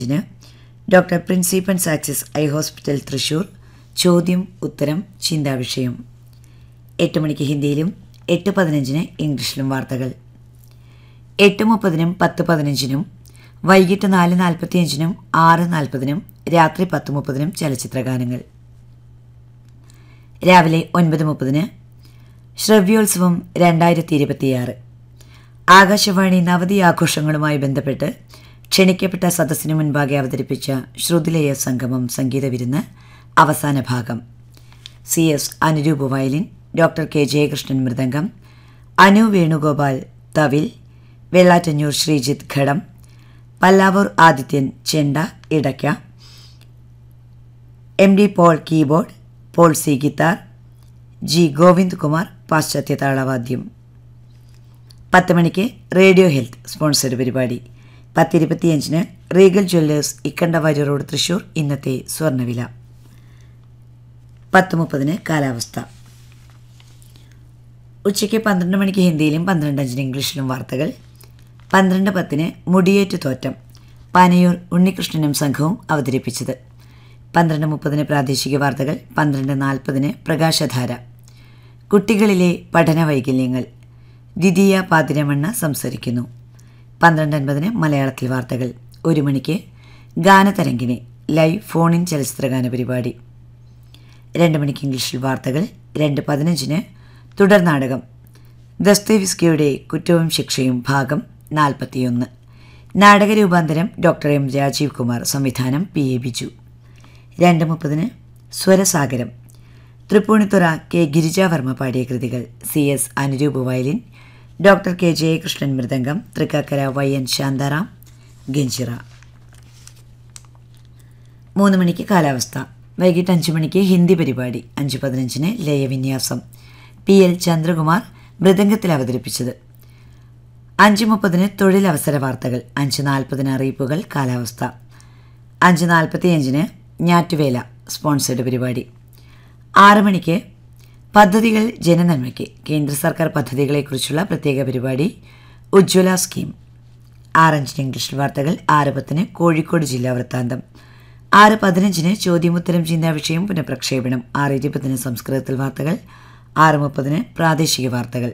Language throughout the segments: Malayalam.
ഇതിന് ഡോക്ടർ പ്രിൻസിപ്പൻ സാക്സിസ് ഐ ഹോസ്പിറ്റൽ തൃശൂർ ചോദ്യം ഉത്തരം ചിന്താവിഷയം എട്ട് മണിക്ക് ഹിന്ദിയിലും എട്ട് പതിനഞ്ചിന് ഇംഗ്ലീഷിലും വാർത്തകൾ എട്ട് മുപ്പതിനും പത്ത് പതിനഞ്ചിനും വൈകിട്ട് നാല് നാൽപ്പത്തിയഞ്ചിനും ആറ് നാൽപ്പതിനും രാത്രി പത്ത് മുപ്പതിനും ചലച്ചിത്രഗാനങ്ങൾ രാവിലെ ഒൻപത് മുപ്പതിന് ശ്രവ്യോത്സവം രണ്ടായിരത്തി ഇരുപത്തിയാറ് ആകാശവാണി നവതി ആഘോഷങ്ങളുമായി ബന്ധപ്പെട്ട് ക്ഷണിക്കപ്പെട്ട സദസ്സിനു മുൻപാകെ അവതരിപ്പിച്ച ശ്രുതിലയ സംഗമം സംഗീത വിരുന്ന് അവസാന ഭാഗം C S Anuroop violin doctor K Jayakrishnan മൃദംഗം അനു വേണുഗോപാൽ തവിൽ വെള്ളാറ്റഞ്ഞൂർ ശ്രീജിത്ത് ഘടം പല്ലാവൂർ ആദിത്യൻ ചെണ്ട ഇടയ്ക്ക M D Paul keyboard Paul C guitar G Govind Kumar പാശ്ചാത്യ താളവാദ്യം പത്ത് മണിക്ക് റേഡിയോ ഹെൽത്ത് സ്പോൺസർഡ് പരിപാടി പത്തിരുപത്തിയഞ്ചിന് Regal jewellers Ikkanda Warrier road Thrissur ഇന്നത്തെ സ്വർണ്ണവില പത്ത് മുപ്പതിന് കാലാവസ്ഥ ഉച്ചയ്ക്ക് പന്ത്രണ്ട് മണിക്ക് ഹിന്ദിയിലും പന്ത്രണ്ട് അഞ്ചിന് ഇംഗ്ലീഷിലും വാർത്തകൾ പന്ത്രണ്ട് പത്തിന് മുടിയേറ്റ് തോറ്റം പാനയൂർ ഉണ്ണികൃഷ്ണനും സംഘവും അവതരിപ്പിച്ചത് പന്ത്രണ്ട് മുപ്പതിന് പ്രാദേശിക വാർത്തകൾ പന്ത്രണ്ട് നാൽപ്പതിന് പ്രകാശധാര കുട്ടികളിലെ പഠന വൈകല്യങ്ങൾ ദ്വിതീയ പാതിരമണ്ണ സംസാരിക്കുന്നു പന്ത്രണ്ട് അൻപതിന് മലയാളത്തിൽ വാർത്തകൾ ഒരു മണിക്ക് ഗാനതരംഗിനി ലൈവ് ഫോൺ ഇൻ ചലച്ചിത്രഗാന പരിപാടി രണ്ട് മണിക്ക് ഇംഗ്ലീഷിൽ വാർത്തകൾ രണ്ട് പതിനഞ്ചിന് തുടർ നാടകം ദസ്തേവിസ്കിയുടെ കുറ്റവും ശിക്ഷയും ഭാഗം നാൽപ്പത്തിയൊന്ന് നാടകരൂപാന്തരം ഡോക്ടർ എം രാജീവ് കുമാർ സംവിധാനം പി എ ബിജു രണ്ട് മുപ്പതിന് സ്വരസാഗരം തൃപ്പൂണിത്തുറ കെ ഗിരിജാവർമ്മ പാടിയ കൃതികൾ C S Anuroop violin doctor K Jayakrishnan മൃദംഗം തൃക്കാക്കര വൈ എൻ ശാന്താറാം ഗഞ്ചിറ മൂന്ന് മണിക്ക് കാലാവസ്ഥ വൈകിട്ട് അഞ്ച് മണിക്ക് ഹിന്ദി പരിപാടി അഞ്ച് പതിനഞ്ചിന് ലയവിന്യാസം പി എൽ ചന്ദ്രകുമാർ മൃദംഗത്തിൽ അവതരിപ്പിച്ചത് അഞ്ച് മുപ്പതിന് തൊഴിലവസര വാർത്തകൾ അഞ്ച് നാൽപ്പതിന് അറിയിപ്പുകൾ കാലാവസ്ഥ അഞ്ച് നാൽപ്പത്തിയഞ്ചിന് ഞാറ്റുവേല സ്പോൺസേഡ് പരിപാടി ആറ് മണിക്ക് പദ്ധതികൾ ജനനന്മയ്ക്ക് കേന്ദ്ര സർക്കാർ പദ്ധതികളെക്കുറിച്ചുള്ള പ്രത്യേക പരിപാടി ഉജ്ജ്വല സ്കീം ആറഞ്ചിന് ഇംഗ്ലീഷ് വാർത്തകൾ ആറ് പത്തിന് കോഴിക്കോട് ജില്ലാ വൃത്താന്തം ആറ് പതിനഞ്ചിന് ചോദ്യമുത്തരം ചിന്താ വിഷയം പുനഃപ്രക്ഷേപണം ആറ് ഇരുപതിന് സംസ്കൃതത്തിൽ വാർത്തകൾ ആറ് മുപ്പതിന് പ്രാദേശിക വാർത്തകൾ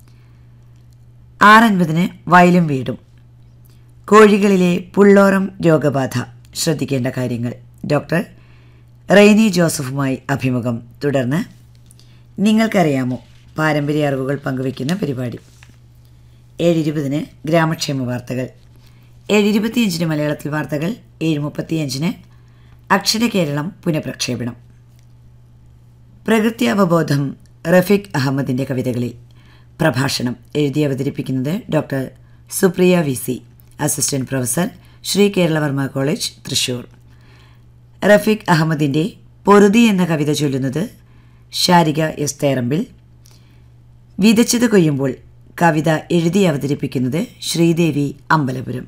ആറൻപതിന് വയലും വീടും കോഴികളിലെ പുള്ളോറം രോഗബാധ ശ്രദ്ധിക്കേണ്ട കാര്യങ്ങൾ ഡോക്ടർ റെയ്നി ജോസഫുമായി അഭിമുഖം തുടർന്ന് നിങ്ങൾക്കറിയാമോ പാരമ്പര്യ അറിവുകൾ പങ്കുവയ്ക്കുന്ന പരിപാടി ഏഴ് ഇരുപതിന് ഗ്രാമക്ഷേമ വാർത്തകൾ ഏഴ് ഇരുപത്തിയഞ്ചിന് മലയാളത്തിൽ വാർത്തകൾ ഏഴ് മുപ്പത്തിയഞ്ചിന് അക്ഷര കേരളം പുനഃപ്രക്ഷേപണം പ്രകൃതി അവബോധം റഫീഖ് അഹമ്മദിൻ്റെ കവിതകളിൽ പ്രഭാഷണം എഴുതി അവതരിപ്പിക്കുന്നത് doctor Supriya V C assistant professor Sree Kerala Varma college Thrissur Rafeeq അഹമ്മദിൻ്റെ പൊറുതി എന്ന കവിത ചൊല്ലുന്നത് ഷാരിക എസ് തേറമ്പിൽ വിതച്ചത് കൊയ്യുമ്പോൾ കവിത എഴുതി അവതരിപ്പിക്കുന്നത് ശ്രീദേവി അമ്പലപുരം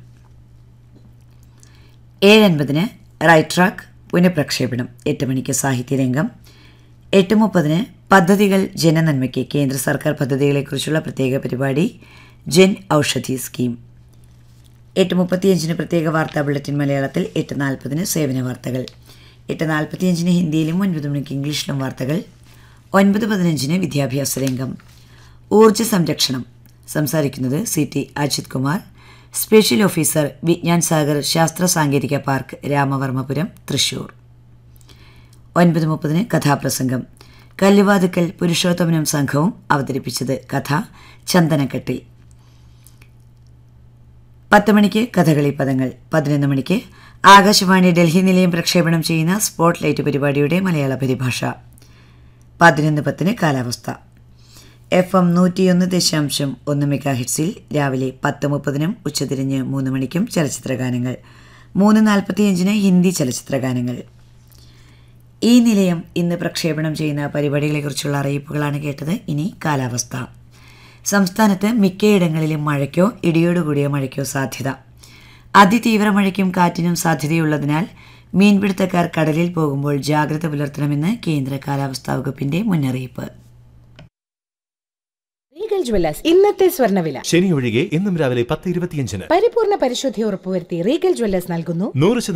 ഏഴൻപതിന് റൈറ്റ് ട്രാക്ക് പുനഃപ്രക്ഷേപണം എട്ട് മണിക്ക് സാഹിത്യരംഗം എട്ട് മുപ്പതിന് പദ്ധതികൾ ജനനന്മയ്ക്ക് കേന്ദ്ര സർക്കാർ പദ്ധതികളെക്കുറിച്ചുള്ള പ്രത്യേക പരിപാടി ജൻ ഔഷധി സ്കീം എട്ട് മുപ്പത്തിയഞ്ചിന് പ്രത്യേക വാർത്താ ബുള്ളറ്റിൻ മലയാളത്തിൽ എട്ട് നാൽപ്പതിന് സേവന വാർത്തകൾ എട്ട് നാൽപ്പത്തിയഞ്ചിന് ഹിന്ദിയിലും ഒൻപത് മണിക്ക് ഇംഗ്ലീഷിലും വാർത്തകൾ ഒൻപത് പതിനഞ്ചിന് വിദ്യാഭ്യാസ രംഗം ഊർജ്ജ സംരക്ഷണം സംസാരിക്കുന്നത് C T Ajith Kumar special officer Vigyan Sagar ശാസ്ത്ര സാങ്കേതിക പാർക്ക് രാമവർമ്മപുരം തൃശൂർ ഒൻപത് മുപ്പതിന് കഥാപ്രസംഗം കല്ലുവാതുക്കൽ പുരുഷോത്തമനും സംഘവും അവതരിപ്പിച്ചത് കഥ ചന്ദനക്കെട്ടി പത്ത് മണിക്ക് കഥകളി പദങ്ങൾ പതിനൊന്ന് മണിക്ക് ആകാശവാണി ഡൽഹി നിലയം പ്രക്ഷേപണം ചെയ്യുന്ന സ്പോട്ട് ലൈറ്റ് പരിപാടിയുടെ മലയാള പരിഭാഷ പതിനൊന്ന് പത്തിന് കാലാവസ്ഥ എഫ് എം നൂറ്റിയൊന്ന് ദശാംശം ഒന്ന് മെഗാ ഹിറ്റ്സിൽ രാവിലെ പത്ത് മുപ്പതിനും ഉച്ചതിരിഞ്ഞ് മൂന്ന് മണിക്കും ചലച്ചിത്രഗാനങ്ങൾ മൂന്ന് നാൽപ്പത്തിയഞ്ചിന് ഹിന്ദി ചലച്ചിത്രഗാനങ്ങൾ ഈ നിലയം ഇന്ന് പ്രക്ഷേപണം ചെയ്യുന്ന പരിപാടികളെക്കുറിച്ചുള്ള അറിയിപ്പുകളാണ് കേട്ടത് ഇനി കാലാവസ്ഥ സംസ്ഥാനത്ത് മിക്കയിടങ്ങളിലും മഴയ്ക്കോ ഇടിയോടുകൂടിയ മഴയ്ക്കോ സാധ്യത അതിതീവ്ര മഴയ്ക്കും കാറ്റിനും സാധ്യതയുള്ളതിനാൽ മീൻപിടുത്തക്കാർ കടലിൽ പോകുമ്പോൾ ജാഗ്രത പുലർത്തണമെന്ന് കേന്ദ്ര കാലാവസ്ഥാ വകുപ്പിന്റെ മുന്നറിയിപ്പ് റീഗൽ ജ്വല്ലേഴ്സ് ഇന്നത്തെ സ്വർണ്ണവില ശനി ഒഴികെ ഇന്നും രാവിലെ പത്ത് ഇരുപത്തിയഞ്ചിന് പരിപൂർണ പരിശുദ്ധി ഉറപ്പുവരുത്തി റീഗൽ ജ്വല്ലേഴ്സ് നൽകുന്നു നൂറ് ശതമാനം